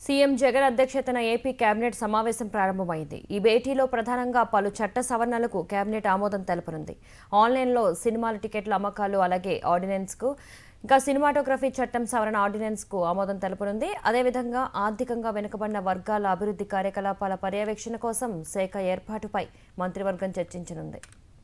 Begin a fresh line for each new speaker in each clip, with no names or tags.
CM Jagan అధ్యక్షతన AP cabinet సమావేశం ప్రారంభమైంది ఈ భేటీలో ప్రధానంగా పలు చట్ట సవరణలకు కేబినెట్ ఆమోదం తెలపనుంది ఆన్లైన్లో సినిమాల టికెట్ల అమ్మకాలు అలాగే ఆర్డినెన్స్కు ఇంకా సినిమాటోగ్రఫీ చట్టం సవరణ ఆర్డినెన్స్కు ఆమోదం తెలపనుంది అదేవిధంగా ఆర్థికంగా వెనుకబడిన వర్గాల అభివృద్ధి కార్యకలాపాల పర్యవేక్షణ కోసం శాఖ ఏర్పాటుపై మంత్రివర్గం చర్చించనుంది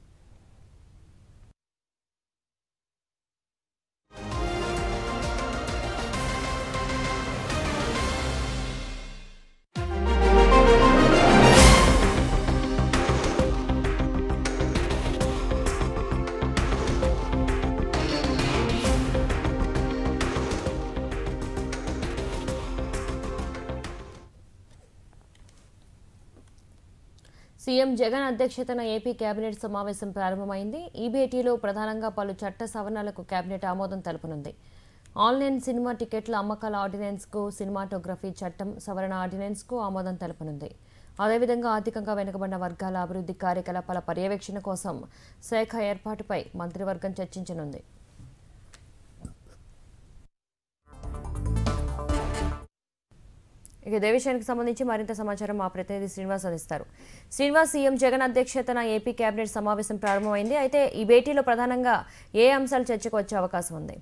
సీఎం జగన్ అధ్యక్షతన ఏపీ కేబినెట్ సమావేశం ప్రారంభమైంది ఈ భేటీలో ప్రధానంగా పలు చట్ట సవరణలకు కేబినెట్ ఆమోదం తెలపనుంది ఆన్లైన్ సినిమా టికెట్ల అమ్మకాల ఆర్డినెన్స్కు సినిమాటోగ్రఫీ చట్టం సవరణ ఆర్డినెన్స్కు ఆమోదం తెలపనుంది అదేవిధంగా ఆర్థికంగా వెనుకబడిన వర్గాల అభివృద్ధి కార్యకలాపాల పర్యవేక్షణ కోసం శాఖ ఏర్పాటుపై మంత్రివర్గం చర్చించనుంది ఇక ఇదే విషయానికి సంబంధించి మరింత సమాచారం మా ప్రతినిధి శ్రీనివాస్ అందిస్తారు శ్రీనివాస్ సీఎం జగన్ అధ్యక్షతన ఏపీ కేబినెట్ సమావేశం ప్రారంభమైంది అయితే ఈ భేటీలో ప్రధానంగా ఏ అంశాలు చర్చకు వచ్చే అవకాశం ఉంది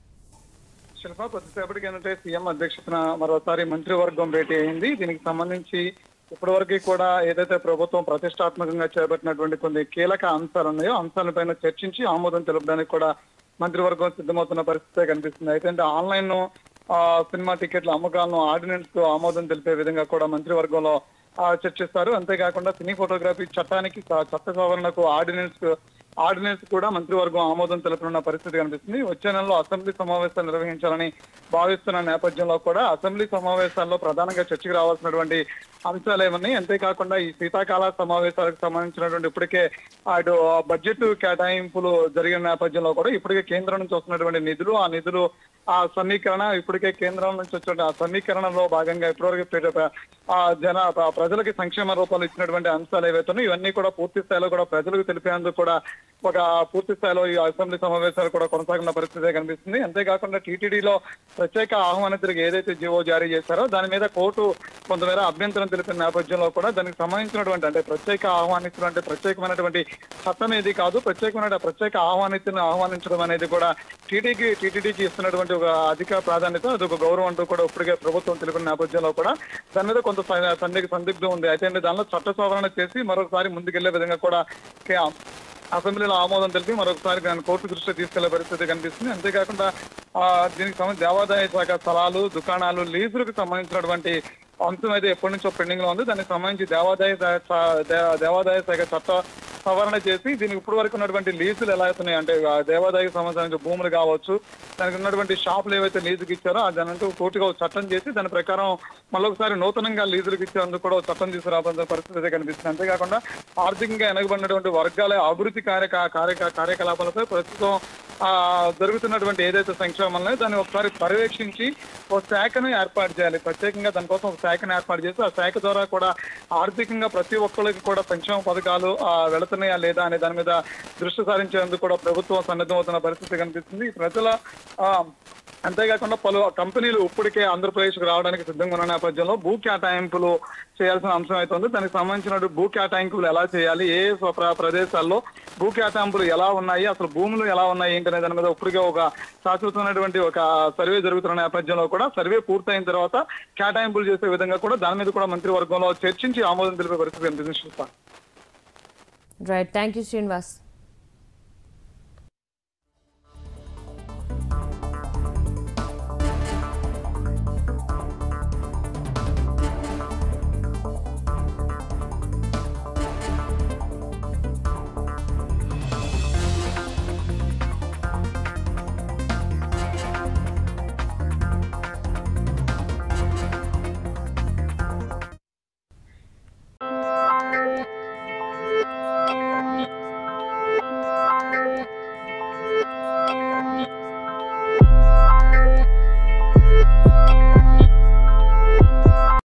శిల్ప కొద్దిసేపటికి ఏంటంటే సీఎం అధ్యక్షతన మరోసారి మంత్రివర్గం భేటీ అయింది దీనికి సంబంధించి ఇప్పటివరకు కూడా ఏదైతే ప్రభుత్వం ప్రతిష్టాత్మకంగా చేపట్టినటువంటి కొన్ని కీలక అంశాలు ఉన్నాయో అంశాలపైన చర్చించి ఆమోదం తెలపడానికి కూడా మంత్రివర్గం సిద్ధమవుతున్న పరిస్థితే కనిపిస్తుంది అయితే అంటే ఆన్లైన్ ఆ, సినిమా టికెట్ల అమ్మకాలను ఆర్డినెన్స్ కు ఆమోదం తెలిపే విధంగా కూడా మంత్రివర్గంలో ఆ, చర్చిస్తారు అంతేకాకుండా సినీ ఫోటోగ్రఫీ చట్టానికి చ- చట్ట సవరణకు ఆర్డినెన్స్ ఆర్డినెన్స్ కూడా మంత్రివర్గం ఆమోదం తెలుపనున్న పరిస్థితి కనిపిస్తుంది వచ్చే నెలలో అసెంబ్లీ సమావేశాలు నిర్వహించాలని భావిస్తున్న నేపథ్యంలో కూడా అసెంబ్లీ సమావేశాల్లో ప్రధానంగా చర్చకు రావాల్సినటువంటి అంశాలు ఏమన్నాయి అంతేకాకుండా ఈ శీతాకాల సమావేశాలకు సంబంధించినటువంటి ఇప్పటికే అటు బడ్జెట్ కేటాయింపులు జరిగిన నేపథ్యంలో కూడా ఇప్పటికే కేంద్రం నుంచి వస్తున్నటువంటి నిధులు ఆ నిధులు ఆ సమీకరణ ఇప్పటికే కేంద్రం నుంచి వచ్చిన ఆ సమీకరణలో భాగంగా ఇప్పటివరకు పె- ఆ జన ప్ర- ప్రజలకి సంక్షేమ రూపంలో ఇచ్చినటువంటి అంశాలు ఏవైతే ఉన్నాయో ఇవన్నీ కూడా పూర్తి స్థాయిలో కూడా ప్రజలకు తెలిపేందుకు కూడా ఒక పూర్తి స్థాయిలో ఈ అసెంబ్లీ సమావేశాలు కూడా కొనసాగుతున్న పరిస్థితి కనిపిస్తుంది అంతేకాకుండా టీటీడీలో ప్రత్యేక ఆహ్వానితులకు ఏదైతే జీవో జారీ చేశారో దాని మీద కోర్టు కొంతమేర అభ్యంతరం తెలిపిన నేపథ్యంలో కూడా దానికి సంబంధించినటువంటి అంటే ప్రత్యేక ఆహ్వానితులు అంటే ప్రత్యేకమైనటువంటి చట్టం ఏది కాదు ప్రత్యేకమైన ప్రత్యేక ఆహ్వానితులను ఆహ్వానించడం అనేది కూడా టీటీకి టీటీడీకి ఇస్తున్నటువంటి ఒక అధిక ప్రాధాన్యత అది ఒక గౌరవం అంటూ కూడా ఇప్పటికే ప్రభుత్వం తెలిపిన నేపథ్యంలో కూడా దాని మీద కొంత స- సందిగ్ధ సందిగ్ధం ఉంది అయితే అంటే దానిలో చట్ట సవరణ చేసి మరొకసారి ముందుకెళ్లే విధంగా కూడా కే- అసెంబ్లీలో ఆమోదం తెలిపి మరొకసారి దాన్ని కోర్టు దృష్టికి తీసుకెళ్లే పరిస్థితి కనిపిస్తుంది అంతేకాకుండా ఆ, దీనికి సంబంధించి దేవాదాయ శాఖ స్థలాలు దుకాణాలు లీజులకు సంబంధించినటువంటి అంశం అయితే ఎప్పటి నుంచో పెండింగ్ లో ఉంది దానికి సంబంధించి దేవాదాయ శా- దే- దేవాదాయ శాఖ చట్ట సవరణ చేసి దీనికి ఇప్పుడు వరకు ఉన్నటువంటి లీజులు ఎలా అవుతున్నాయి అంటే ఆ దేవాదాయ సంబంధించిన భూములు కావచ్చు దానికి ఉన్నటువంటి షాపులు ఏవైతే లీజుకి ఇచ్చారో ఆ దాని అంటూ కోర్టుగా ఒక చట్టం చేసి దాని ప్రకారం మళ్ళొకసారి నూతనంగా లీజులకు ఇచ్చేందుకు కూడా ఒక చట్టం తీసుకురావాల్సిన పరిస్థితి అయితే కనిపిస్తుంది అంతేకాకుండా ఆర్థికంగా వెనకబడినటువంటి వర్గాల అభివృద్ధి కార్యక కార్యక కార్యకలాపాలపై ప్రస్తుతం ఆ జరుగుతున్నటువంటి ఏదైతే సంక్షేమం ఉన్నాయో దాన్ని ఒకసారి పర్యవేక్షించి ఒక శాఖను ఏర్పాటు చేయాలి ప్రత్యేకంగా దానికోసం ఒక శాఖను ఏర్పాటు చేసి ఆ శాఖ ద్వారా కూడా ఆర్థికంగా ప్రతి ఒక్కరికి కూడా సంక్షేమ పథకాలు ఆ, వెళుతున్నాయా లేదా అనే దాని మీద దృష్టి సారించేందుకు కూడా ప్రభుత్వం సన్నద్ధమవుతున్న పరిస్థితి కనిపిస్తుంది ప్రజల ఆ, అంతేకాకుండా పలు కంపెనీలు ఇప్పటికే ఆంధ్రప్రదేశ్ కు రావడానికి సిద్ధంగా ఉన్న నేపథ్యంలో భూ కేటాయింపులు చేయాల్సిన అంశం అయితే ఉంది దానికి సంబంధించిన భూ కేటాయింపులు ఎలా చేయాలి ఏ ఏ ప్ర- ప్రదేశాల్లో భూ కేటాయింపులు ఎలా ఉన్నాయి అసలు భూములు ఎలా ఉన్నాయి ఏంటనే దాని మీద ఇప్పటికే ఒక శాశ్వతమైనటువంటి ఒక సర్వే జరుగుతున్న నేపథ్యంలో కూడా సర్వే పూర్తయిన తర్వాత కేటాయింపులు చేసే విధంగా కూడా దాని మీద కూడా మంత్రివర్గంలో చర్చించి ఆమోదం తెలిపే పరిస్థితి కనిపిస్తుంది Shilpa
right thank you Srinivas